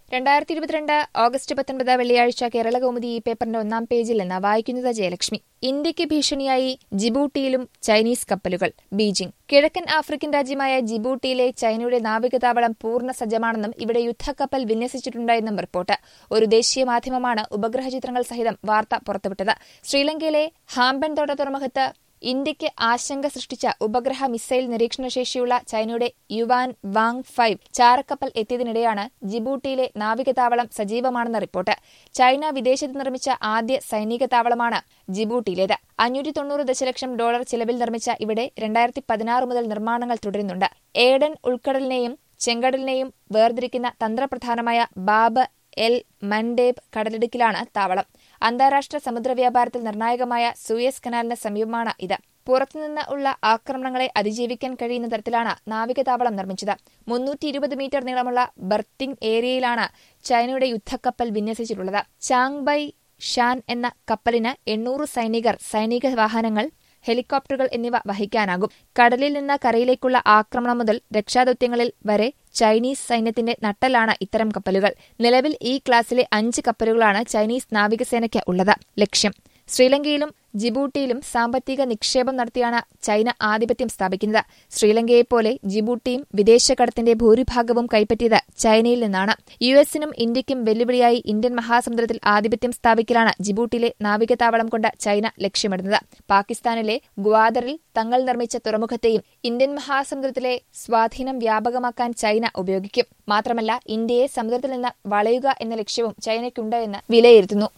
രണ്ടായിരത്തി ഇരുപത്തിരണ്ട് ഓഗസ്റ്റ് പത്തൊൻപത് വെള്ളിയാഴ്ച കേരള കൗമുദി ഈ പേപ്പറിന്റെ ഒന്നാം പേജിൽ നിന്ന് വായിക്കുന്നത് ജയലക്ഷ്മി ഇന്ത്യയ്ക്ക് ഭീഷണിയായി ജിബൂട്ടിയിലും ചൈനീസ് കപ്പലുകൾ ബീജിംഗ് കിഴക്കൻ ആഫ്രിക്കൻ രാജ്യമായ ജിബൂട്ടിയിലെ ചൈനയുടെ നാവികതാവളം പൂർണ്ണ സജ്ജമാണെന്നും ഇവിടെ യുദ്ധക്കപ്പൽ വിന്യസിച്ചിട്ടുണ്ടെന്നും റിപ്പോർട്ട് ഒരു ദേശീയ മാധ്യമമാണ് ഉപഗ്രഹ ചിത്രങ്ങൾ സഹിതം വാർത്ത പുറത്തുവിട്ടത് ശ്രീലങ്കയിലെ ഹാമ്പൻതോട്ട തുറമുഖത്ത് ഇന്ത്യയ്ക്ക് ആശങ്ക സൃഷ്ടിച്ച ഉപഗ്രഹ മിസൈൽ നിരീക്ഷണശേഷിയുള്ള ചൈനയുടെ യുവാൻ വാങ് ഫൈവ് ചാരക്കപ്പൽ എത്തിയതിനിടെയാണ് ജിബൂട്ടിയിലെ നാവികതാവളം സജീവമാണെന്ന റിപ്പോർട്ട് ചൈന വിദേശത്ത് നിർമ്മിച്ച ആദ്യ സൈനിക താവളമാണ് ജിബൂട്ടിയിലേത് അഞ്ഞൂറ്റി തൊണ്ണൂറ് ദശലക്ഷം ഡോളർ ചിലവിൽ നിർമ്മിച്ച ഇവിടെ രണ്ടായിരത്തി പതിനാറ് മുതൽ നിർമ്മാണങ്ങൾ തുടരുന്നുണ്ട് ഏഡൻ ഉൾക്കടലിനെയും ചെങ്കടലിനെയും വേർതിരിക്കുന്ന തന്ത്രപ്രധാനമായ ബാബ് എൽ മൻഡേബ് കടലിടുക്കിലാണ് താവളം അന്താരാഷ്ട്ര സമുദ്ര വ്യാപാരത്തിൽ നിർണായകമായ സൂയസ് കനാലിന് സമീപമാണ് ഇത് പുറത്തുനിന്ന് ഉള്ള ആക്രമണങ്ങളെ അതിജീവിക്കാൻ കഴിയുന്ന തരത്തിലാണ് നാവികതാവളം നിർമ്മിച്ചത് മുന്നൂറ്റി ഇരുപത് മീറ്റർ നീളമുള്ള ബർത്തിംഗ് ഏരിയയിലാണ് ചൈനയുടെ യുദ്ധക്കപ്പൽ വിന്യസിച്ചിട്ടുള്ളത് ചാങ്ബൈ ഷാൻ എന്ന കപ്പലിന് എണ്ണൂറ് സൈനികർ സൈനിക വാഹനങ്ങൾ ഹെലികോപ്റ്ററുകൾ എന്നിവ വഹിക്കാനാകും കടലിൽ നിന്ന് കരയിലേക്കുള്ള ആക്രമണം മുതൽ രക്ഷാദൌത്യങ്ങളിൽ വരെ ചൈനീസ് സൈന്യത്തിന്റെ നട്ടലാണ് ഇത്തരം കപ്പലുകൾ നിലവിൽ ഈ ക്ലാസിലെ അഞ്ച് കപ്പലുകളാണ് ചൈനീസ് നാവികസേനയ്ക്ക് ഉള്ളത് ലക്ഷ്യം ശ്രീലങ്കയിലും ജിബൂട്ടിയിലും സാമ്പത്തിക നിക്ഷേപം നടത്തിയാണ് ചൈന ആധിപത്യം സ്ഥാപിക്കുന്നത് ശ്രീലങ്കയെപ്പോലെ ജിബൂട്ടിയും വിദേശകടത്തിന്റെ ഭൂരിഭാഗവും കൈപ്പറ്റിയത് ചൈനയിൽ നിന്നാണ് യു എസിനും ഇന്ത്യയ്ക്കും വെല്ലുവിളിയായി ഇന്ത്യൻ മഹാസമുദ്രത്തിൽ ആധിപത്യം സ്ഥാപിക്കലാണ് ജിബൂട്ടിയിലെ നാവികതാവളം കൊണ്ട് ചൈന ലക്ഷ്യമിടുന്നത് പാകിസ്ഥാനിലെ ഗ്വാദറിൽ തങ്ങൾ നിർമ്മിച്ച തുറമുഖത്തെയും ഇന്ത്യൻ മഹാസമുദ്രത്തിലെ സ്വാധീനം വ്യാപകമാക്കാൻ ചൈന ഉപയോഗിക്കും മാത്രമല്ല ഇന്ത്യയെ സമുദ്രത്തിൽ നിന്ന് വളയുക എന്ന ലക്ഷ്യവും ചൈനയ്ക്കുണ്ട് എന്ന് വിലയിരുത്തുന്നു